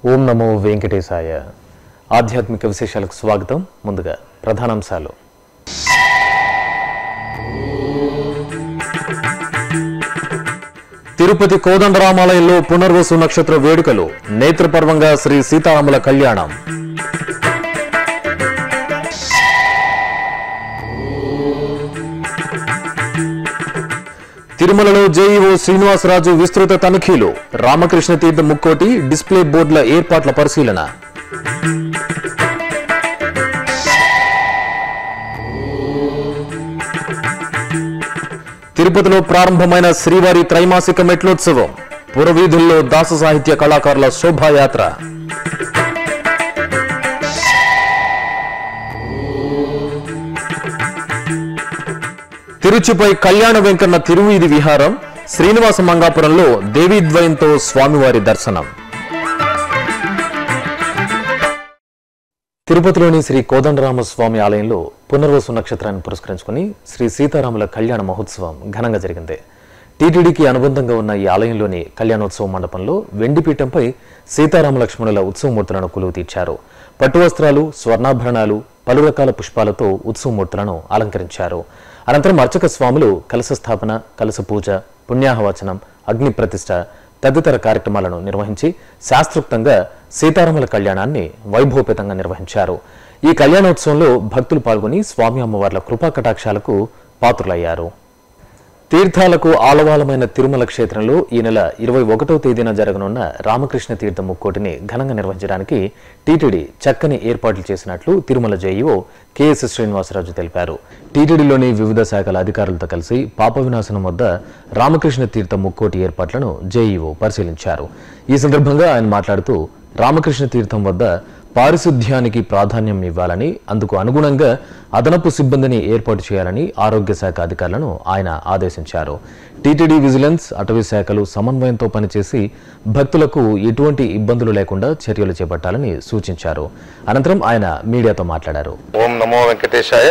ఓం నమో వెంకటేశాయ ఆధ్యాత్మిక విశేషాలకు స్వాగతం ముందుగా ప్రధానాంశాలు తిరుపతి కోదండరామాలయంలో పునర్వసు నక్షత్ర వేడుకలు నేత్రపర్వంగా శ్రీ సీతారాముల కళ్యాణం తిరుమలలో జేఈఓ శ్రీనివాసరాజు విస్తృత తనిఖీలు రామకృష్ణ తీర్థ ముక్కోటి డిస్ప్లే బోర్డుల ఏర్పాట్ల పరిశీలన తిరుపతిలో ప్రారంభమైన శ్రీవారి త్రైమాసిక మెట్లోత్సవం పురవీధుల్లో దాస సాహిత్య కళాకారుల శోభాయాత్ర తిరుచిపై కళ్యాణ వెంకన్న తిరువీధి విహారం శ్రీనివాస మంగాపురంలో దేవీద్వయంతో స్వామివారి దర్శనం తిరుపతిలోని శ్రీ కోదండరామ స్వామి ఆలయంలో పునర్వసు నక్షత్రాన్ని పురస్కరించుకుని శ్రీ సీతారాముల కళ్యాణ మహోత్సవం ఘనంగా జరిగింది టీటీడీకి అనుబంధంగా ఉన్న ఈ ఆలయంలోని కళ్యాణోత్సవ మండపంలో వెండిపీఠంపై సీతారామ లక్ష్మణుల ఉత్సవమూర్తులను కొలువు తీర్చారు పట్టు వస్త్రాలు స్వర్ణాభరణాలు పలు రకాల పుష్పాలతో ఉత్సవమూర్తులను అలంకరించారు అనంతరం అర్చక స్వాములు కలశ స్థాపన కలశ పూజ పుణ్యాహవచనం అగ్ని ప్రతిష్ఠ తదితర కార్యక్రమాలను నిర్వహించి శాస్త్రోక్తంగా సీతారాముల కళ్యాణాన్ని వైభవపేతంగా నిర్వహించారు ఈ కళ్యాణోత్సవంలో భక్తులు పాల్గొని స్వామి అమ్మవార్ల కృపా కటాక్షాలకు పాత్రులయ్యారు తీర్థాలకు ఆలవాలమైన తిరుమల క్షేత్రంలో ఈ నెల ఇరవై ఒకటో తేదీన జరగనున్న రామకృష్ణ తీర్థ ముక్కోటిని ఘనంగా నిర్వహించడానికి టీటీడీ చక్కని ఏర్పాట్లు చేసినట్లు తిరుమల జేఈఓ కెఎస్ శ్రీనివాసరాజు తెలిపారు టీటీడీలోని వివిధ శాఖల అధికారులతో కలిసి పాప వినాశనం వద్ద రామకృష్ణ తీర్థ ముక్కోటి ఏర్పాట్లను జేఈఓ పరిశీలించారు ఈ సందర్భంగా ఆయన మాట్లాడుతూ రామకృష్ణ తీర్థం వద్ద పారిశుధ్యానికి ప్రాధాన్యం ఇవ్వాలని అందుకు అనుగుణంగా అదనపు సిబ్బందిని ఏర్పాటు చేయాలని ఆరోగ్య శాఖ అధికారులను ఆయన ఆదేశించారు టీటీడీ విజిలెన్స్ అటవీ శాఖలు సమన్వయంతో పనిచేసి భక్తులకు ఎటువంటి ఇబ్బందులు లేకుండా చర్యలు చేపట్టాలని సూచించారు అనంతరం ఆయన మీడియాతో మాట్లాడారు ఓం నమో వెంకటేశాయ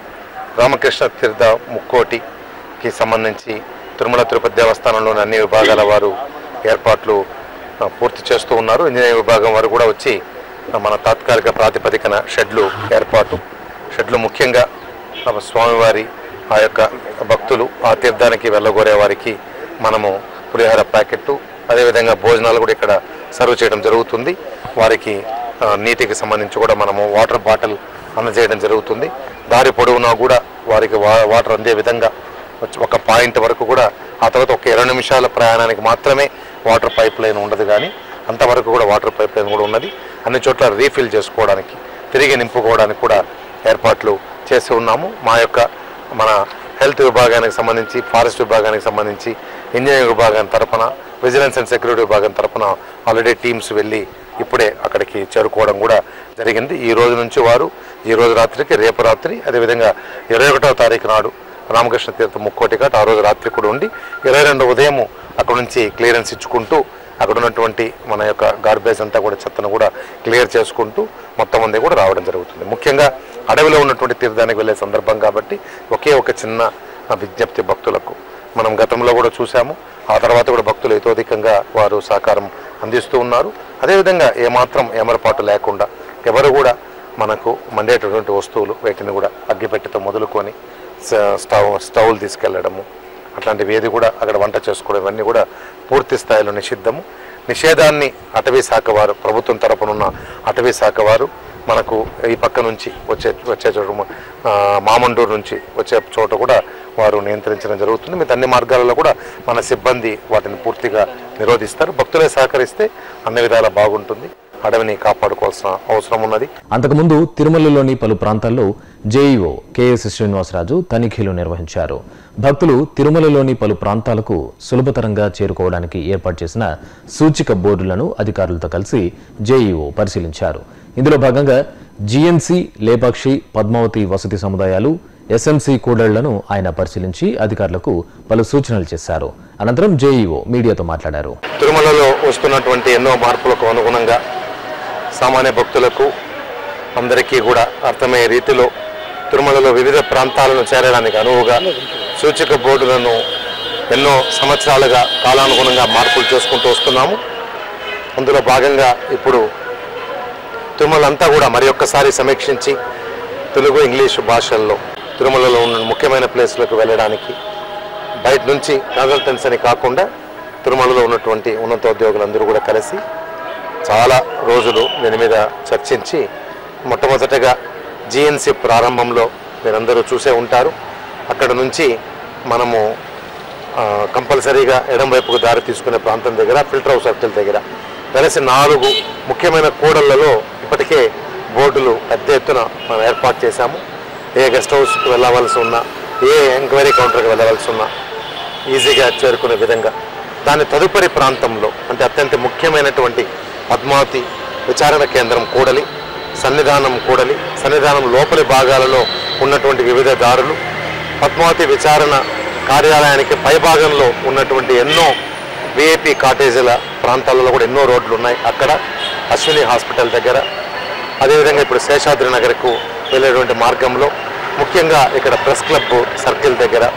రామకృష్ణ తీర్థ ముక్కోటికి సంబంధించి తిరుమల తిరుపతి దేవస్థానంలోని అన్ని విభాగాల వారు ఏర్పాట్లు ఆ, పూర్తి చేస్తూ ఉన్నారు ఇంజనీరింగ్ విభాగం వారు కూడా వచ్చి ఆ, మన తాత్కాలిక ప్రాతిపదికన షెడ్లు ఏర్పాటు షెడ్లు ముఖ్యంగా ఆ, స్వామివారి ఆ యొక్క భక్తులు ఆ తీర్థానికి వెళ్ళగోరే వారికి మనము పులిహార ప్యాకెట్టు అదేవిధంగా భోజనాలు కూడా ఇక్కడ సర్వ్ చేయడం జరుగుతుంది వారికి ఆ, నీటికి సంబంధించి కూడా మనము వాటర్ బాటిల్ అందజేయడం జరుగుతుంది దారి పొడవునా కూడా వారికి వా- వాటర్ అందే విధంగా వచ్చి ఒక పాయింట్ వరకు కూడా ఆ తర్వాత ఒక ఇరవై నిమిషాల ప్రయాణానికి మాత్రమే వాటర్ పైప్ లైన్ ఉండదు కానీ అంతవరకు కూడా వాటర్ పైప్ లైన్ కూడా ఉన్నది అన్ని చోట్ల రీఫిల్ చేసుకోవడానికి తిరిగి నింపుకోవడానికి కూడా ఏర్పాట్లు చేసి ఉన్నాము మా యొక్క మన హెల్త్ విభాగానికి సంబంధించి ఫారెస్ట్ విభాగానికి సంబంధించి ఇంజనీరింగ్ విభాగం తరపున విజిలెన్స్ అండ్ సెక్యూరిటీ విభాగం తరపున ఆల్రెడీ టీమ్స్ వెళ్ళి ఇప్పుడే అక్కడికి చేరుకోవడం కూడా జరిగింది ఈ రోజు నుంచి వారు ఈ రోజు రాత్రికి రేపు రాత్రి అదేవిధంగా ఇరవై ఒకటవ తారీఖు నాడు రామకృష్ణ తీర్థ ముక్కోటి ఘాట్ ఆ రోజు రాత్రి కూడా ఉండి ఇరవై రెండు ఉదయం అక్కడ నుంచి క్లియరెన్స్ ఇచ్చుకుంటూ అక్కడ ఉన్నటువంటి మన యొక్క గార్బేజ్ అంతా కూడా చెత్తను కూడా క్లియర్ చేసుకుంటూ మొత్తం మంది కూడా రావడం జరుగుతుంది ముఖ్యంగా అడవిలో ఉన్నటువంటి తీర్థానికి వెళ్ళే సందర్భం కాబట్టి ఒకే ఒక చిన్న ఆ, విజ్ఞప్తి భక్తులకు మనం గతంలో కూడా చూసాము ఆ తర్వాత కూడా భక్తులు ఇతోధికంగా వారు సహకారం అందిస్తూ ఉన్నారు అదేవిధంగా ఏమాత్రం ఏమరపాటు లేకుండా ఎవరు కూడా మనకు మండేటటువంటి వస్తువులు వీటిని కూడా అగ్గిపెట్టెతో మొదలుకొని స- స్టవ్ స్టవ్లు తీసుకెళ్లడము అట్లాంటివి ఏది కూడా అక్కడ వంట చేసుకోవడం ఇవన్నీ కూడా పూర్తి స్థాయిలో నిషిద్ధము నిషేధాన్ని అటవీ శాఖ వారు ప్రభుత్వం తరపునున్న అటవీ శాఖ వారు మనకు ఈ పక్క నుంచి వచ్చే వచ్చే చోట ఆ, మామండూరు నుంచి వచ్చే చోట కూడా వారు నియంత్రించడం జరుగుతుంది మిగతా అన్ని మార్గాలలో కూడా మన సిబ్బంది వాటిని పూర్తిగా నిరోధిస్తారు భక్తులే సహకరిస్తే అన్ని విధాలా బాగుంటుంది అడవిని కాపాడుకోవాల్సిన అవసరం ఉన్నది అంతకుముందు తిరుమలలోని పలు ప్రాంతాల్లో జేఈఓ కెఎస్ శ్రీనివాసరాజు తనిఖీలు నిర్వహించారు భక్తులు తిరుమలలోని పలు ప్రాంతాలకు సులభతరంగా చేరుకోవడానికి ఏర్పాటు చేసిన సూచిక బోర్డులను అధికారులతో కలిసి జేఈఓ పరిశీలించారు ఇందులో భాగంగా జీఎన్సీ లేపాక్షి పద్మావతి వసతి సముదాయాలు ఎస్ఎంసీ కూడళ్లను ఆయన పరిశీలించి అధికారులకు పలు సూచనలు చేశారు అనంతరం జేఈఓ మీడియాతో మాట్లాడారు తిరుమలలో వస్తున్నటువంటి ఎన్నో మార్పులకు అనుగుణంగా సామాన్య భక్తులకు అందరికీ కూడా అర్థమయ్యే రీతిలో తిరుమలలో వివిధ ప్రాంతాలను చేరడానికి అనువుగా సూచిక బోర్డులను ఎన్నో సంవత్సరాలుగా కాలానుగుణంగా మార్పులు చేసుకుంటూ వస్తున్నాము అందులో భాగంగా ఇప్పుడు తిరుమల అంతా కూడా మరి ఒక్కసారి సమీక్షించి తెలుగు ఇంగ్లీషు భాషల్లో తిరుమలలో ఉన్న ముఖ్యమైన ప్లేస్లకు వెళ్ళడానికి బయట నుంచి కన్సల్టెన్స్ అని కాకుండా తిరుమలలో ఉన్నటువంటి ఉన్నతోద్యోగులందరూ కూడా కలిసి చాలా రోజులు దీని మీద చర్చించి మొట్టమొదటగా జిఎన్సి ప్రారంభంలో మీరందరూ చూసే ఉంటారు అక్కడ నుంచి మనము ఆ, కంపల్సరీగా ఎడం వైపుకు దారి తీసుకునే ప్రాంతం దగ్గర ఫిల్టర్ హౌస్ సర్కిల్ దగ్గర కలిసి నాలుగు ముఖ్యమైన కూడళ్లలో ఇప్పటికే బోర్డులు పెద్ద ఎత్తున మనం ఏర్పాటు చేశాము ఏ గెస్ట్ హౌస్కి వెళ్ళవలసి ఉన్నా ఏ ఎంక్వైరీ కౌంటర్కి వెళ్ళవలసి ఉన్నా ఈజీగా చేరుకునే విధంగా దాని తదుపరి ప్రాంతంలో అంటే అత్యంత ముఖ్యమైనటువంటి పద్మావతి విచారణ కేంద్రం కూడలి సన్నిధానం కూడలి సన్నిధానం లోపలి భాగాలలో ఉన్నటువంటి వివిధ దారులు పద్మావతి విచారణ కార్యాలయానికి పైభాగంలో ఉన్నటువంటి ఎన్నో విఐపి కాటేజీల ప్రాంతాలలో కూడా ఎన్నో రోడ్లు ఉన్నాయి అక్కడ అశ్విని హాస్పిటల్ దగ్గర అదేవిధంగా ఇప్పుడు శేషాద్రి నగర్కు వెళ్ళేటువంటి మార్గంలో ముఖ్యంగా ఇక్కడ ప్రెస్ క్లబ్ సర్కిల్ దగ్గర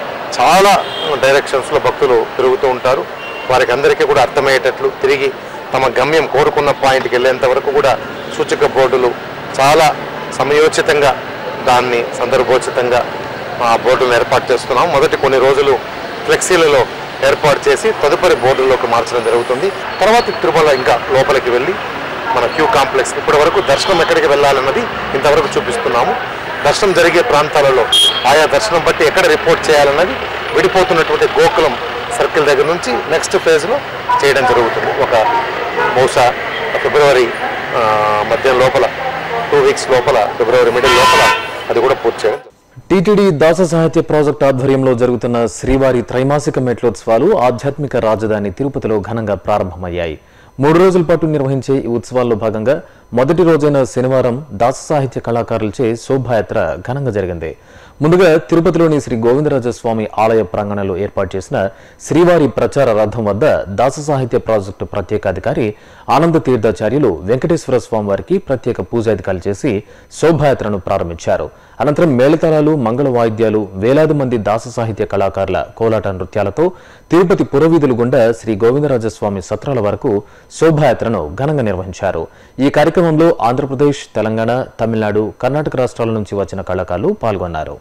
చాలా డైరెక్షన్స్లో భక్తులు తిరుగుతూ ఉంటారు వారికి అందరికీ కూడా అర్థమయ్యేటట్లు తిరిగి తమ గమ్యం కోరుకున్న పాయింట్కి వెళ్ళేంత వరకు కూడా సూచక బోర్డులు చాలా సమయోచితంగా దాన్ని సందర్భోచితంగా ఆ బోర్డులను ఏర్పాటు చేస్తున్నాం మొదటి కొన్ని రోజులు ఫ్లెక్సీలలో ఏర్పాటు చేసి తదుపరి బోర్డుల్లోకి మార్చడం జరుగుతుంది తర్వాత తిరుమల ఇంకా లోపలికి వెళ్ళి మన క్యూ కాంప్లెక్స్ ఇప్పటి వరకు దర్శనం ఎక్కడికి వెళ్ళాలన్నది ఇంతవరకు చూపిస్తున్నాము దర్శనం జరిగే ప్రాంతాలలో ఆయా దర్శనం బట్టి ఎక్కడ రిపోర్ట్ చేయాలన్నది విడిపోతున్నటువంటి గోకులం సర్కిల్ దగ్గర నుంచి నెక్స్ట్ ఫేజ్లో చేయడం జరుగుతుంది ఒక బహుశా ఫిబ్రవరి ఆ, మధ్యం లోపల టూ వీక్స్ లోపల ఫిబ్రవరి మిడిల్ లోపల అది కూడా పూర్తి చేయడం జరుగుతుంది. టీటీడీ దాస సాహిత్య ప్రాజెక్ట్ ఆధ్వర్యంలో జరుగుతున్న శ్రీవారి త్రైమాసిక మెట్లోత్సవాలు ఆధ్యాత్మిక రాజధాని తిరుపతిలో ఘనంగా ప్రారంభమయ్యాయి మూడు రోజుల పాటు నిర్వహించే ఈ ఉత్సవాల్లో భాగంగా మొదటి రోజైన శనివారం దాస సాహిత్య కళాకారులచే శోభాయాత్ర ఘనంగా జరిగింది ముందుగా తిరుపతిలోని శ్రీ గోవిందరాజ స్వామి ఆలయ ప్రాంగణంలో ఏర్పాటు చేసిన శ్రీవారి ప్రచార రథం వద్ద దాస సాహిత్య ప్రాజెక్టు ప్రత్యేకాధికారి ఆనంద తీర్థాచార్యులు వెంకటేశ్వర స్వామి వారికి ప్రత్యేక పూజాధికారులు చేసి శోభాయాత్రను ప్రారంభించారు అనంతరం మేళతాళాలు మంగళ వాయిద్యాలు వేలాది మంది దాస సాహిత్య కళాకారుల కోలాట నృత్యాలతో తిరుపతి పురవీధులు గుండా శ్రీ గోవిందరాజస్వామి సత్రాల వరకు శోభాయాత్రను ఘనంగా నిర్వహించారు ఈ కార్యక్రమంలో ఆంధ్రప్రదేశ్ తెలంగాణ తమిళనాడు కర్ణాటక రాష్ట్రాల నుంచి వచ్చిన కళాకారులు పాల్గొన్నారు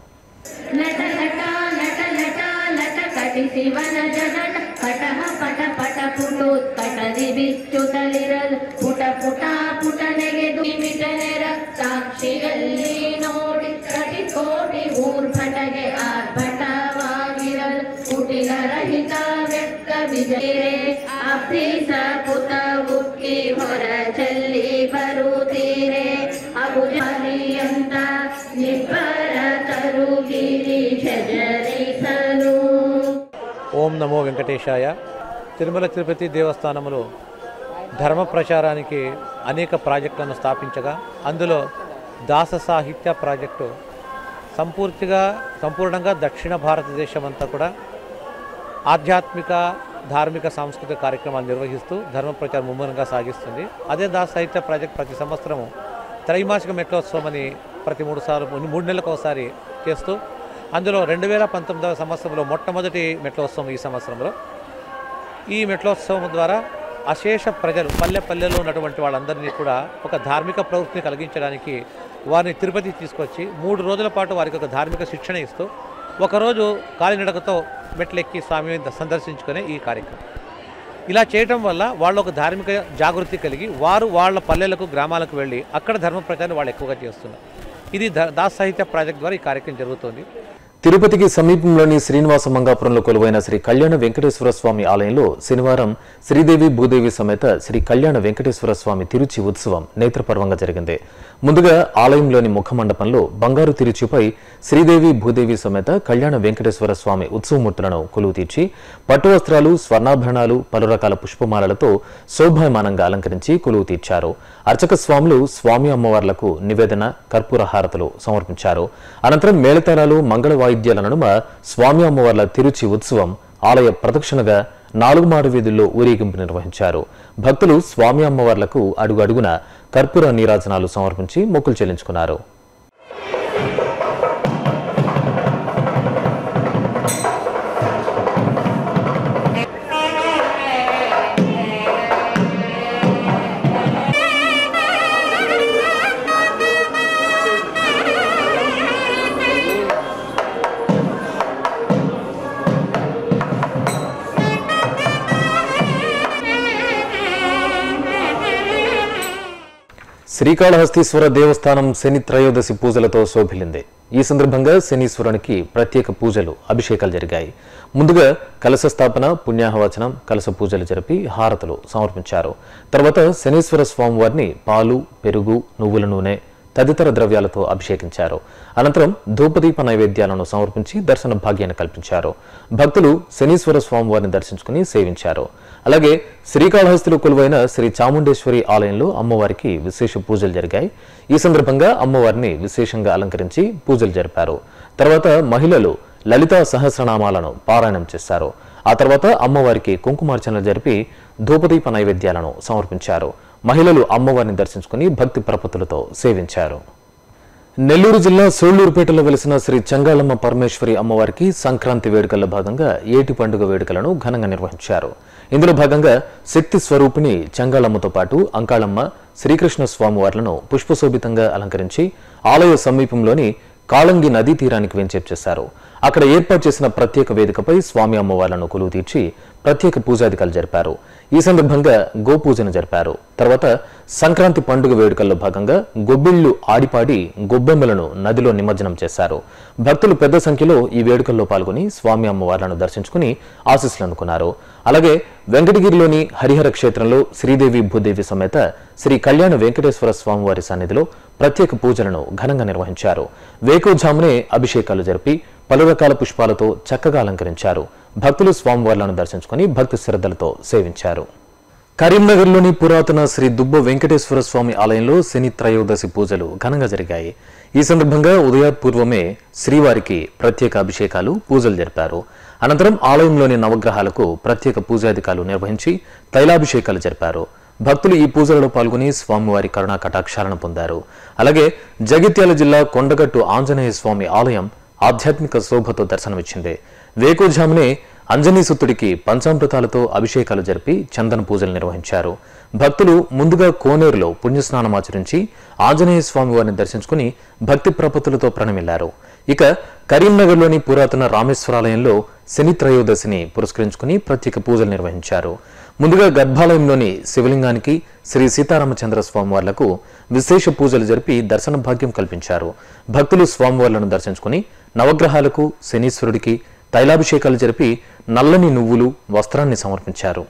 నట నట నట నట నట కటి శివన జనట పటహ పట పట పుటోత్కಟ ದಿವಿಚ್ಚುತಲಿರಲು ಪುಟ ಪುಟ ಪುಟ ನೆಗೆದು ಮಿಟನೆರ ಸಾಕ್ಷಿಯಲ್ಲಿ ನೋಡಿ ಕಟಿ ಕೋಟಿ ಊರ್ಭಟಗೆ ಆರ್ಭಟವಾಗಿರಲು ಕುಟಿಲ ರಹಿತ ವ್ಯಕ್ತ ವಿಜಯೇ ಅಭ್ರೀಸ ಪುತ ಉಕ್ಕಿ ಹೊರ ಚೆಲ್ಲಿ ಬರುತ್ತೀರೆ ಅಬುಜಲಿಯಂತ ನಿಬ್ಬರ ತರುಗಿರಿ ಜರಿಸಲು ఓం నమో వెంకటేశాయ తిరుమల తిరుపతి దేవస్థానములో ధర్మ ప్రచారానికి అనేక ప్రాజెక్టులను స్థాపించగా అందులో దాస సాహిత్య ప్రాజెక్టు సంపూర్తిగా సంపూర్ణంగా దక్షిణ భారతదేశం అంతా కూడా ఆధ్యాత్మిక ధార్మిక సాంస్కృతిక కార్యక్రమాలు నిర్వహిస్తూ ధర్మ ప్రచారం ముమ్మరంగా సాగిస్తుంది అదే దాస సాహిత్య ప్రాజెక్ట్ ప్రతి సంవత్సరము త్రైమాసిక మెట్లోత్సవం అని ప్రతి మూడు సార్లు మూడు నెలలకు ఒకసారి చేస్తూ అందులో రెండు వేల పంతొమ్మిదవ సంవత్సరంలో మొట్టమొదటి మెట్లోత్సవం ఈ సంవత్సరంలో ఈ మెట్లోత్సవం ద్వారా అశేష ప్రజలు పల్లె పల్లెలో ఉన్నటువంటి వాళ్ళందరినీ కూడా ఒక ధార్మిక ప్రవృత్తిని కలిగించడానికి వారిని తిరుపతి తీసుకొచ్చి మూడు రోజుల పాటు వారికి ఒక ధార్మిక శిక్షణ ఇస్తూ ఒకరోజు కాలినడకతో మెట్లెక్కి స్వామిని సందర్శించుకునే ఈ కార్యక్రమం ఇలా చేయటం వల్ల వాళ్ళు ఒక ధార్మిక జాగృతి కలిగి వారు వాళ్ళ పల్లెలకు గ్రామాలకు వెళ్ళి అక్కడ ధర్మ ప్రచారం వాళ్ళు ఎక్కువగా చేస్తున్నారు ఇది దా- దాస్ సాహిత్య ప్రాజెక్ట్ ద్వారా ఈ కార్యక్రమం జరుగుతుంది తిరుపతికి సమీపంలోని శ్రీనివాస మంగాపురంలో కొలువైన శ్రీ కళ్యాణ వెంకటేశ్వర స్వామి ఆలయంలో శనివారం శ్రీదేవి భూదేవి సమేత శ్రీ కళ్యాణ వెంకటేశ్వర స్వామి తిరుచి ఉత్సవం నేత్రపర్వంగా జరిగింది ముందుగా ఆలయంలోని ముఖమండపంలో బంగారు తిరుచిపై శ్రీదేవి భూదేవి సమేత కళ్యాణ వెంకటేశ్వర స్వామి ఉత్సవమూర్తులను కొలువు తీర్చి పట్టు వస్త్రాలు స్వర్ణాభరణాలు పలు రకాల పుష్పమాలలతో శోభాయమానంగా అలంకరించి కొలువు తీర్చారు అర్చక స్వాములు స్వామి అమ్మవార్లకు నివేదన కర్పూర హారతులు సమర్పించారు అనంతరం మేళతాళాలు మంగళ వాయిద్యాల నడుమ స్వామి అమ్మవార్ల తిరుచి ఉత్సవం ఆలయ ప్రదక్షిణగా నాలుగు మారు వీధుల్లో ఊరేగింపు నిర్వహించారు భక్తులు స్వామి అమ్మవార్లకు అడుగు అడుగున కర్పూర నీరాజనాలు సమర్పించి మొక్కులు చెల్లించుకున్నారు శ్రీకాళహస్తీశ్వర దేవస్థానం శని త్రయోదశి పూజలతో శోభిల్లింది ఈ సందర్భంగా శనీశ్వరునికి ప్రత్యేక పూజలు అభిషేకాలు జరిగాయి ముందుగా కలశ స్థాపన పుణ్యాహవచనం కలశ పూజలు జరిపి హారతులు సమర్పించారు తర్వాత శనీశ్వర స్వామివారిని పాలు పెరుగు నువ్వుల నూనె తదితర ద్రవ్యాలతో అభిషేకించారు అనంతరం ధూపదీప నైవేద్యాలను సమర్పించి దర్శన భాగ్యాన్ని కల్పించారు భక్తులు శనీశ్వర స్వామివారిని దర్శించుకుని సేవించారు అలాగే శ్రీకాళహస్తిలో కొలువైన శ్రీ చాముండేశ్వరి ఆలయంలో అమ్మవారికి విశేష పూజలు జరిగాయి ఈ సందర్భంగా అమ్మవారిని విశేషంగా అలంకరించి పూజలు జరిపారు తర్వాత మహిళలు లలితా సహస్రనామాలను పారాయణం చేశారు ఆ తర్వాత అమ్మవారికి కుంకుమార్చనలు జరిపి ధూపదీప నైవేద్యాలను సమర్పించారు మహిళలు అమ్మవారిని దర్శించుకుని భక్తి ప్రపత్తులతో సేవించారు నెల్లూరు జిల్లా సోళ్లూరుపేటలో వెలిసిన శ్రీ చంగాళమ్మ పరమేశ్వరి అమ్మవారికి సంక్రాంతి వేడుకల్లో భాగంగా ఏటి పండుగ వేడుకలను ఘనంగా నిర్వహించారు ఇందులో భాగంగా శక్తి స్వరూపిణి చంగాళమ్మతో పాటు అంకాళమ్మ శ్రీకృష్ణ స్వామివార్లను పుష్పశోభితంగా అలంకరించి ఆలయ సమీపంలోని కాళంగి నదీ తీరానికి వెంచేపు చేశారు అక్కడ ఏర్పాటు చేసిన ప్రత్యేక వేదికపై స్వామి అమ్మవార్లను కొలువు తీర్చి ప్రత్యేక పూజాధికారులు జరిపారు ఈ సందర్భంగా గోపూజను జరిపారు తర్వాత సంక్రాంతి పండుగ వేడుకల్లో భాగంగా గొబ్బిళ్లు ఆడిపాడి గొబ్బెమ్మలను నదిలో నిమజ్జనం చేశారు భక్తులు పెద్ద సంఖ్యలో ఈ వేడుకల్లో పాల్గొని స్వామి అమ్మవార్లను దర్శించుకుని ఆశీస్సులు అందుకున్నారు అలాగే వెంకటగిరిలోని హరిహర క్షేత్రంలో శ్రీదేవి భూదేవి సమేత శ్రీ కళ్యాణ వెంకటేశ్వర స్వామివారి సన్నిధిలో ప్రత్యేక పూజలను ఘనంగా నిర్వహించారు వేకోజామునే అభిషేకాలు జరిపి పలు రకాల పుష్పాలతో చక్కగా అలంకరించారు భక్తులు స్వామివార్లను దర్శించుకుని భక్తి శ్రద్ధలతో సేవించారు కరీంనగర్లోని పురాతన శ్రీ దుబ్బ వెంకటేశ్వర స్వామి ఆలయంలో శని త్రయోదశి పూజలు ఘనంగా జరిగాయి ఈ సందర్భంగా ఉదయాత్పూర్వమే శ్రీవారికి ప్రత్యేక అభిషేకాలు పూజలు జరిపారు అనంతరం ఆలయంలోని నవగ్రహాలకు ప్రత్యేక పూజాధికారులు నిర్వహించి తైలాభిషేకాలు జరిపారు భక్తులు ఈ పూజలలో పాల్గొని స్వామివారి కరుణా కటాక్షాలను పొందారు అలాగే జగిత్యాల జిల్లా కొండగట్టు ఆంజనేయ స్వామి ఆలయం ఆధ్యాత్మిక శోభతో దర్శనమిచ్చింది వేకుజామునే అంజనీసుతుడికి పంచామృతాలతో అభిషేకాలు జరిపి చందన పూజలు నిర్వహించారు భక్తులు ముందుగా కోనేరులో పుణ్యస్నానం ఆచరించి ఆంజనేయ స్వామి వారిని దర్శించుకుని భక్తి ప్రపత్తులతో ప్రణమిల్లారు ఇక కరీంనగర్లోని పురాతన రామేశ్వరాలయంలో శని త్రయోదశిని పురస్కరించుకుని ప్రత్యేక పూజలు నిర్వహించారు ముందుగా గర్భాలయంలోని శివలింగానికి శ్రీ సీతారామచంద్ర స్వామివార్లకు విశేష పూజలు జరిపి దర్శన భాగ్యం కల్పించారు భక్తులు స్వామివార్లను దర్శించుకుని నవగ్రహాలకు శనీశ్వరుడికి తైలాభిషేకాలు జరిపి నల్లని నువ్వులు వస్త్రాన్ని సమర్పించారు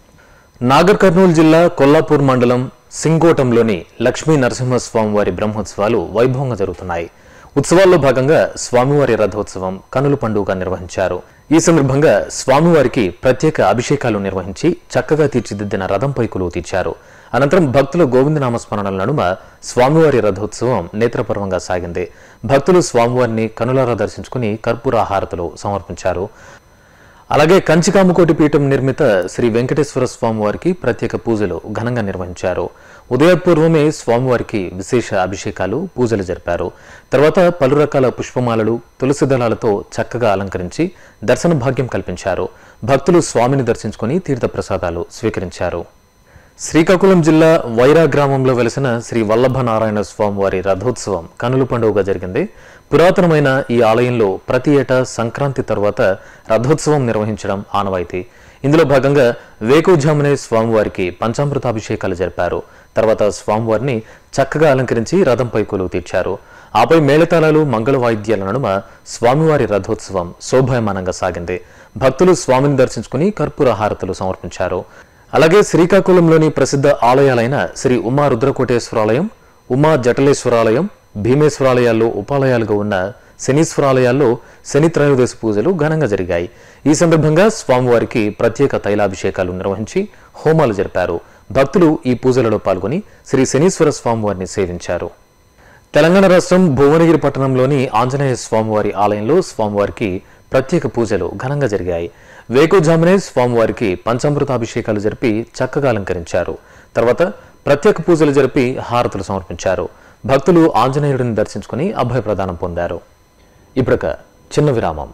నాగర్ కర్నూలు జిల్లా కొల్లాపూర్ మండలం సింగోటంలోని లక్ష్మీ నరసింహస్వామి వారి బ్రహ్మోత్సవాలు వైభవంగా జరుగుతున్నాయి ఉత్సవాల్లో భాగంగా స్వామివారి రథోత్సవం కనుల పండుగ నిర్వహించారు ఈ సందర్భంగా స్వామివారికి ప్రత్యేక అభిషేకాలు నిర్వహించి చక్కగా తీర్చిదిద్దిన రథంపై కొలువు తీర్చారు అనంతరం భక్తుల గోవిందనామస్మరణల నడుమ స్వామివారి రథోత్సవం నేత్రపర్వంగా సాగింది భక్తులు స్వామివారిని కనులారా దర్శించుకుని కర్పూర హారతులు సమర్పించారు అలాగే కంచికామకోటి పీఠం నిర్మిత శ్రీ వెంకటేశ్వర స్వామివారికి ప్రత్యేక పూజలు ఘనంగా నిర్వహించారు ఉదయపూర్వమే స్వామివారికి విశేష అభిషేకాలు పూజలు జరిపారు తర్వాత పలు రకాల పుష్పమాలలు తులసి దళాలతో చక్కగా అలంకరించి దర్శన భాగ్యం కల్పించారు భక్తులు స్వామిని దర్శించుకుని తీర్థప్రసాదాలు స్వీకరించారు శ్రీకాకుళం జిల్లా వైరా గ్రామంలో వెలిసిన శ్రీ వల్లభ నారాయణ స్వామివారి రథోత్సవం కనుల పండుగగా జరిగింది పురాతనమైన ఈ ఆలయంలో ప్రతి ఏటా సంక్రాంతి తర్వాత రథోత్సవం నిర్వహించడం ఆనవాయితీ ఇందులో భాగంగా వేకుజామునే స్వామివారికి పంచామృతాభిషేకాలు జరిపారు తర్వాత స్వామివారిని చక్కగా అలంకరించి రథంపై కొలువు తీర్చారు ఆపై మేళతాళాలు మంగళ వాయిద్యాల నడుమ స్వామివారి రథోత్సవం శోభాయమానంగా సాగింది భక్తులు స్వామిని దర్శించుకుని కర్పూర హారతులు సమర్పించారు అలాగే శ్రీకాకుళంలోని ప్రసిద్ధ ఆలయాలైన శ్రీ ఉమా రుద్రకోటేశ్వరాలయం ఉమా జటలేశ్వరాలయం భీమేశ్వరాలయాల్లో ఉపాలయాలుగా ఉన్న శనీశ్వరాలయాల్లో శని త్రయోదశి పూజలు ఘనంగా జరిగాయి ఈ సందర్భంగా స్వామివారికి ప్రత్యేక తైలాభిషేకాలు నిర్వహించి హోమాలు జరిపారు భక్తులు ఈ పూజలలో పాల్గొని శ్రీ శనీశ్వర స్వామివారిని సేవించారు తెలంగాణ రాష్ట్రం భువనగిరి పట్టణంలోని ఆంజనేయ స్వామివారి ఆలయంలో స్వామివారికి ప్రత్యేక పూజలు ఘనంగా జరిగాయి వేకుజామునే స్వామివారికి పంచామృతాభిషేకాలు జరిపి చక్కగా అలంకరించారు తర్వాత ప్రత్యేక పూజలు జరిపి హారతులు సమర్పించారు భక్తులు ఆంజనేయుడిని దర్శించుకుని అభయ ప్రదానం పొందారు ఇప్పుడొక చిన్న విరామం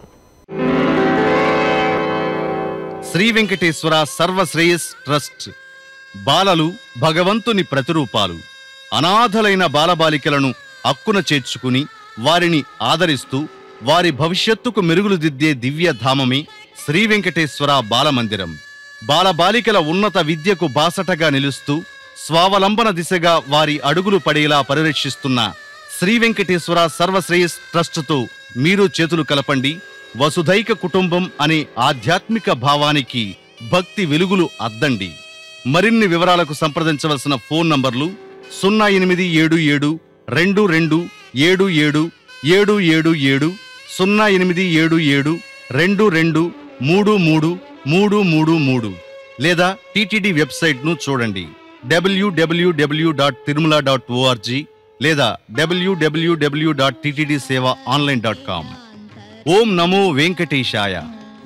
శ్రీ వెంకటేశ్వర సర్వశ్రేయస్ ట్రస్ట్ బాలలు భగవంతుని ప్రతిరూపాలు అనాథలైన బాలబాలికలను అక్కున చేర్చుకుని వారిని ఆదరిస్తూ వారి భవిష్యత్తుకు మెరుగులు దిద్దే దివ్య ధామమే శ్రీ వెంకటేశ్వర బాలమందిరం బాలబాలికల ఉన్నత విద్యకు బాసటగా నిలుస్తూ స్వావలంబన దిశగా వారి అడుగులు పడేలా పరిరక్షిస్తున్న శ్రీ వెంకటేశ్వర సర్వశ్రేయస్ ట్రస్టుతో మీరు చేతులు కలపండి వసుధైక కుటుంబం అనే ఆధ్యాత్మిక భావానికి భక్తి వెలుగులు అద్దండి మరిన్ని వివరాలకు సంప్రదించవలసిన ఫోన్ నంబర్లు సున్నా ఎనిమిది ఏడు ఏడు రెండు రెండు ఏడు ఏడు ఏడు ఏడు ఏడు సున్నా ఎనిమిది ఏడు ఏడు రెండు రెండు మూడు మూడు మూడు మూడు మూడు లేదా టీటీడీ వెబ్సైట్ను చూడండి డబ్ల్యూడబ్ల్యూడబ్ల్యూ డాట్ తిరుమల డాట్ ఓఆర్జీ లేదా డబ్ల్యూడబ్ల్యూడబ్ల్యూ dot TTD Seva online dot com ఓం నమో వెంకటేశాయ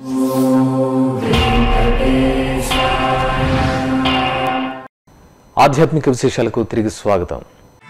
ఆధ్యాత్మిక విశేషాలకు తిరిగి స్వాగతం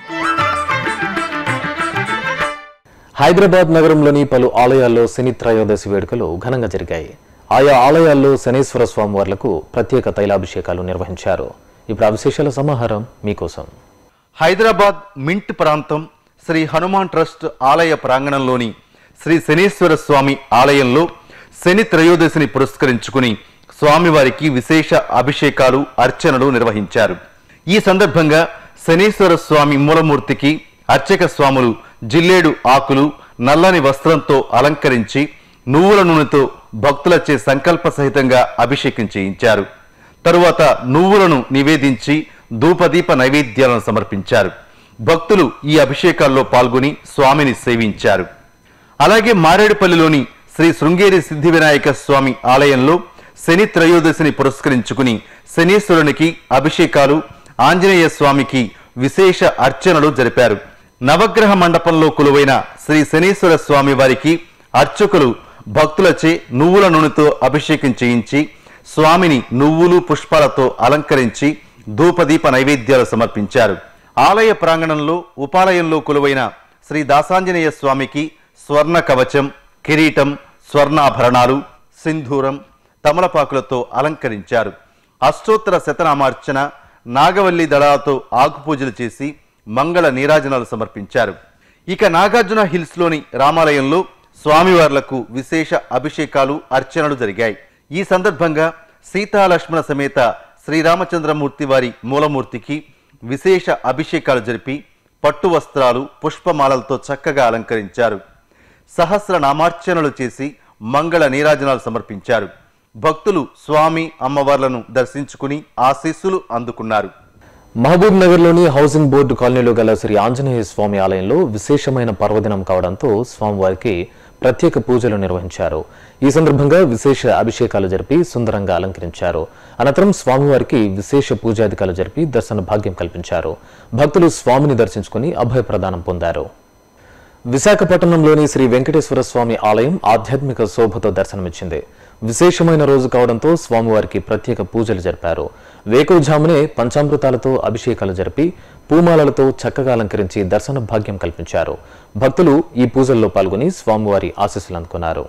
హైదరాబాద్ నగరంలోని పలు ఆలయాల్లో శని త్రయోదశి వేడుకలు ఘనంగా జరిగాయి ఆయా ఆలయాల్లో శనేశ్వర స్వామివార్లకు ప్రత్యేక తైలాభిషేకాలు నిర్వహించారు ఇప్పుడు ఆ విశేషాల సమాహారం మీకోసం హైదరాబాద్ మింట్ ప్రాంతం శ్రీ హనుమాన్ ట్రస్ట్ ఆలయ ప్రాంగణంలోని శ్రీ శనీశ్వర స్వామి ఆలయంలో శని త్రయోదశిని పురస్కరించుకుని స్వామివారికి విశేష అభిషేకాలు అర్చనలు నిర్వహించారు ఈ సందర్భంగా శనీశ్వర స్వామి మూలమూర్తికి అర్చక స్వాములు జిల్లేడు ఆకులు నల్లని వస్త్రంతో అలంకరించి నువ్వుల నూనెతో భక్తులచే సంకల్ప సహితంగా అభిషేకం చేయించారు తరువాత నువ్వులను నివేదించి ధూపదీప నైవేద్యాలను సమర్పించారు భక్తులు ఈ అభిషేకాల్లో పాల్గొని స్వామిని సేవించారు అలాగే మారేడుపల్లిలోని శ్రీ శృంగేరి సిద్ధి వినాయక స్వామి ఆలయంలో శని త్రయోదశిని పురస్కరించుకుని శనీశ్వరునికి అభిషేకాలు ఆంజనేయ స్వామికి విశేష అర్చనలు జరిపారు నవగ్రహ మండపంలో కొలువైన శ్రీ శనీశ్వర స్వామి వారికి అర్చకులు భక్తులచే నువ్వుల నూనెతో అభిషేకం చేయించి స్వామిని నువ్వులు పుష్పాలతో అలంకరించి ధూపదీప నైవేద్యాలు సమర్పించారు ఆలయ ప్రాంగణంలో ఉపాలయంలో కొలువైన శ్రీ దాసాంజనేయ స్వామికి స్వర్ణ కవచం కిరీటం స్వర్ణాభరణాలు సింధూరం తమలపాకులతో అలంకరించారు అష్టోత్తర శతనామార్చన నాగవల్లి దళాలతో ఆకుపూజలు చేసి మంగళ నీరాజనాలు సమర్పించారు ఇక నాగార్జున హిల్స్ లోని రామాలయంలో స్వామివార్లకు విశేష అభిషేకాలు అర్చనలు జరిగాయి ఈ సందర్భంగా సీతాలక్ష్మణ సమేత శ్రీరామచంద్రమూర్తి వారి మూలమూర్తికి విశేష అభిషేకాలు జరిపి పట్టు వస్త్రాలు పుష్పమాలలతో చక్కగా అలంకరించారు సహస్ర నామార్చనలు చేసి మంగళ నీరాజనాలు సమర్పించారు భక్తులు స్వామి అమ్మవార్లను దర్శించుకుని ఆశీస్సులు అందుకున్నారు మహబూబ్ నగర్లోని హౌసింగ్ బోర్డు కాలనీలో గల శ్రీ ఆంజనేయ స్వామి ఆలయంలో విశేషమైన పర్వదినం కావడంతో స్వామివారికి ప్రత్యేక పూజలు నిర్వహించారు ఈ సందర్భంగా విశేష అభిషేకాలు జరిపి సుందరంగా అలంకరించారు అనంతరం స్వామివారికి విశేష పూజాధికాలు జరిపి దర్శన భాగ్యం కల్పించారు భక్తులు స్వామిని దర్శించుకుని అభయ ప్రదానం పొందారు విశాఖపట్నంలోని శ్రీ వెంకటేశ్వర స్వామి ఆలయం ఆధ్యాత్మిక శోభతో దర్శనమిచ్చింది విశేషమైన రోజు కావడంతో స్వామివారికి ప్రత్యేక పూజలు జరిపారు వేకువజామునే పంచామృతాలతో అభిషేకాలు జరిపి పూమాలలతో చక్కగా అలంకరించి దర్శన భాగ్యం కల్పించారు భక్తులు ఈ పూజల్లో పాల్గొని స్వామివారి ఆశీస్సులు అందుకున్నారు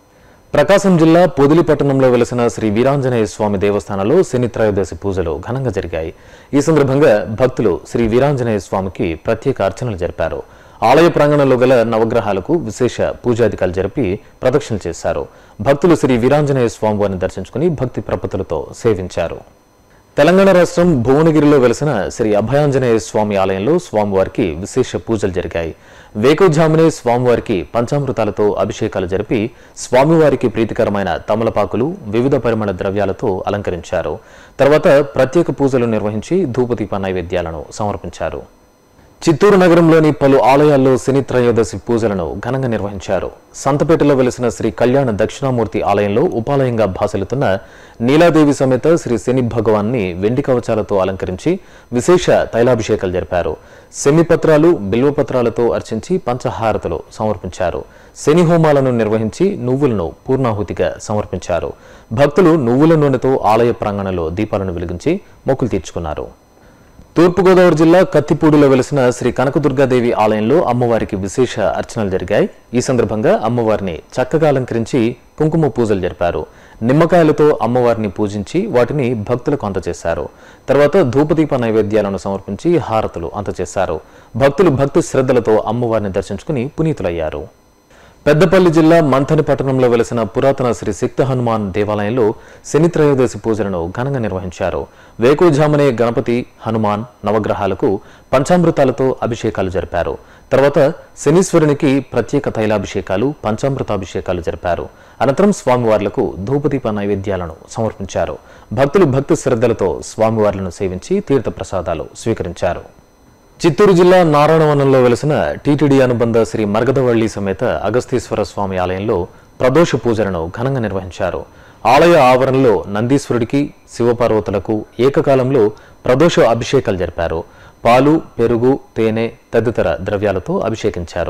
ప్రకాశం జిల్లా పొదిలి పట్టణంలో వెలసిన శ్రీ వీరాంజనేయ స్వామి దేవస్థానంలో శని త్రయోదశి పూజలు ఘనంగా జరిగాయి ఈ సందర్భంగా భక్తులు శ్రీ వీరాంజనేయ స్వామికి ప్రత్యేక అర్చనలు జరిపారు ఆలయ ప్రాంగణంలో గల నవగ్రహాలకు విశేష పూజాధికాలు జరిపి ప్రదక్షిణలు చేశారు భక్తులు శ్రీ వీరాంజనేయ స్వామివారిని దర్శించుకుని భక్తి ప్రపత్తులతో సేవించారు తెలంగాణ రాష్ట్రం భువనగిరిలో వెలసిన శ్రీ అభయాంజనేయ స్వామి ఆలయంలో స్వామివారికి విశేష పూజలు జరిగాయి వేకుజామునే స్వామివారికి పంచామృతాలతో అభిషేకాలు జరిపి స్వామివారికి ప్రీతికరమైన తమలపాకులు వివిధ పరిమళ ద్రవ్యాలతో అలంకరించారు తర్వాత ప్రత్యేక పూజలు నిర్వహించి ధూపదీప నైవేద్యాలను సమర్పించారు చిత్తూరు నగరంలోని పలు ఆలయాల్లో శని త్రయోదశి పూజలను ఘనంగా నిర్వహించారు సంతపేటలో వెలిసిన శ్రీ కళ్యాణ దక్షిణామూర్తి ఆలయంలో ఉపాలయంగా భాసలుతున్న నీలాదేవి సమేత శ్రీ శని భగవాన్ని వెండి కవచాలతో అలంకరించి విశేష తైలాభిషేకాలు జరిపారు శమిపత్రాలు బిల్వపత్రాలతో అర్చించి పంచహారతలు సమర్పించారు శని హోమాలను నిర్వహించి నువ్వులను పూర్ణాహుతిగా సమర్పించారు భక్తులు నువ్వుల నూనెతో ఆలయ ప్రాంగణంలో దీపాలను వెలిగించి మొక్కులు తీర్చుకున్నారు తూర్పుగోదావరి జిల్లా కత్తిపూడిలో వెలిసిన శ్రీ కనకదుర్గాదేవి ఆలయంలో అమ్మవారికి విశేష అర్చనలు జరిగాయి ఈ సందర్భంగా అమ్మవారిని చక్కగా అలంకరించి కుంకుమ పూజలు జరిపారు నిమ్మకాయలతో అమ్మవారిని పూజించి వాటిని భక్తులకు అందజేశారు తర్వాత ధూపదీప నైవేద్యాలను సమర్పించి హారతులు అందజేశారు భక్తులు భక్తి శ్రద్ధలతో అమ్మవారిని దర్శించుకుని పునీతులయ్యారు పెద్దపల్లి జిల్లా మంథని పట్టణంలో వెలిసిన పురాతన శ్రీ సిక్త హనుమాన్ దేవాలయంలో శని త్రయోదశి పూజలను ఘనంగా నిర్వహించారు వేకుజామునే గణపతి హనుమాన్ నవగ్రహాలకు పంచామృతాలతో అభిషేకాలు జరిపారు తర్వాత శనీశ్వరునికి ప్రత్యేక తైలాభిషేకాలు పంచామృతాభిషేకాలు జరిపారు అనంతరం స్వామివార్లకు ధూపదీప నైవేద్యాలను సమర్పించారు భక్తులు భక్తి శ్రద్ధలతో స్వామివార్లను సేవించి తీర్థ ప్రసాదాలు స్వీకరించారు చిత్తూరు జిల్లా నారాయణవనంలో వెలిసిన టీటీడీ అనుబంధ శ్రీ మర్గదవల్లి సమేత అగస్తీశ్వర స్వామి ఆలయంలో ప్రదోష పూజలను ఘనంగా నిర్వహించారు ఆలయ ఆవరణలో నందీశ్వరుడికి శివపార్వతులకు ఏకకాలంలో ప్రదోష అభిషేకాలు జరిపారు పాలు పెరుగు తేనె తదితర ద్రవ్యాలతో అభిషేకించారు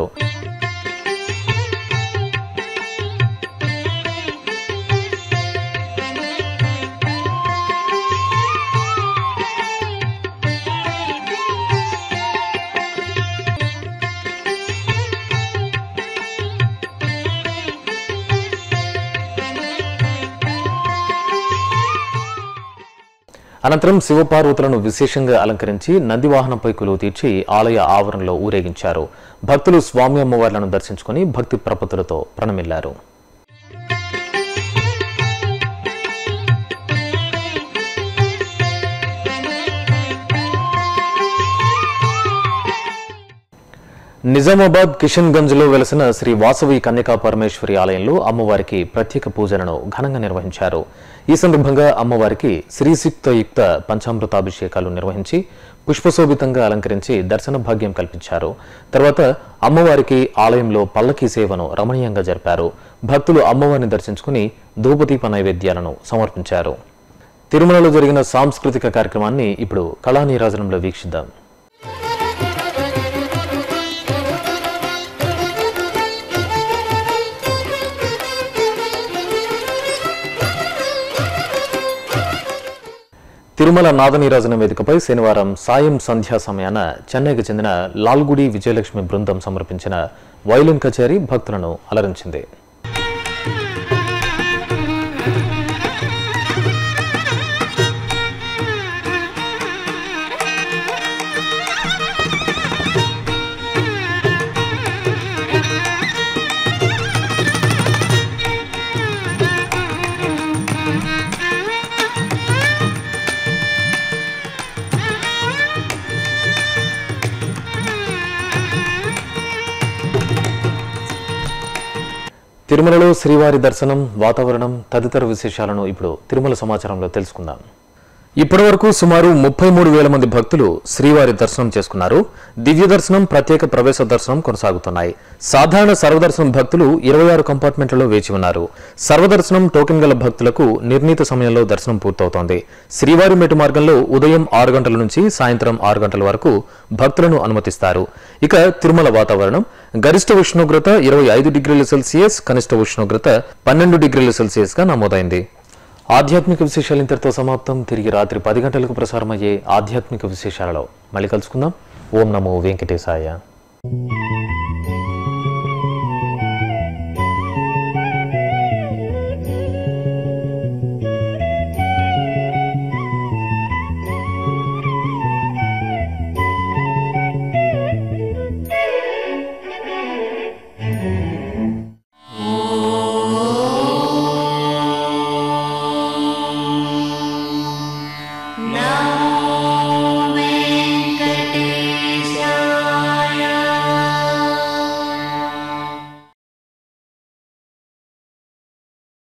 అనంతరం శివపార్వతులను విశేషంగా అలంకరించి నందివాహనంపై కొలువు తీర్చి ఆలయ ఆవరణలో ఊరేగించారు భక్తులు స్వామి అమ్మవార్లను దర్శించుకుని భక్తి ప్రపత్తులతో ప్రణమిల్లారు నిజామాబాద్ కిషన్ గంజ్లో వెలసిన శ్రీ వాసవి కన్యకా పరమేశ్వరి ఆలయంలో అమ్మవారికి ప్రత్యేక పూజలను ఘనంగా నిర్వహించారు ఈ సందర్భంగా అమ్మవారికి శ్రీసిక్తయుక్త పంచామృతాభిషేకాలు నిర్వహించి పుష్పశోభితంగా అలంకరించి దర్శన భాగ్యం కల్పించారు తర్వాత అమ్మవారికి ఆలయంలో పల్లకీ సేవను రమణీయంగా జరిపారు భక్తులు అమ్మవారిని దర్శించుకుని ధూపదీప నైవేద్యాలను సమర్పించారు తిరుమలలో జరిగిన సాంస్కృతిక కార్యక్రమాన్ని ఇప్పుడు కళానీరాజనంలో వీక్షిద్దాం తిరుమల నాదనీరాజన వేదికపై శనివారం సాయం సంధ్యా సమయాన చెన్నైకి చెందిన లాల్గుడి విజయలక్ష్మి బృందం సమర్పించిన వైలిన్ కచేరీ భక్తులను అలరించింది తిరుమలలో శ్రీవారి దర్శనం వాతావరణం తదితర విశేషాలను ఇప్పుడు తిరుమల సమాచారంలో తెలుసుకుందాం ఇప్పటివరకు సుమారు ముప్పై మూడు వేల మంది భక్తులు శ్రీవారి దర్శనం చేసుకున్నారు దివ్య దర్శనం ప్రత్యేక ప్రవేశ దర్శనం కొనసాగుతున్నాయి సాధారణ సర్వదర్శనం భక్తులు ఇరవై ఆరు కంపార్ట్మెంట్లలో వేచి ఉన్నారు సర్వదర్శనం టోకెన్ గల భక్తులకు నిర్ణీత సమయంలో దర్శనం పూర్తవుతోంది శ్రీవారి మెట్టు మార్గంలో ఉదయం ఆరు గంటల నుంచి సాయంత్రం ఆరు గంటల వరకు భక్తులను అనుమతిస్తారు ఇక తిరుమల వాతావరణం గరిష్ట ఉష్ణోగ్రత ఇరవై ఐదు డిగ్రీల సెల్సియస్ కనిష్ట ఉష్ణోగ్రత పన్నెండు డిగ్రీల సెల్సియస్ గా నమోదైంది ఆధ్యాత్మిక విశేషాలు ఇంతటితో సమాప్తం తిరిగి రాత్రి పది గంటలకు ప్రసారమయ్యే ఆధ్యాత్మిక విశేషాలలో మళ్ళీ కలుసుకుందాం ఓం నమో వెంకటేశాయ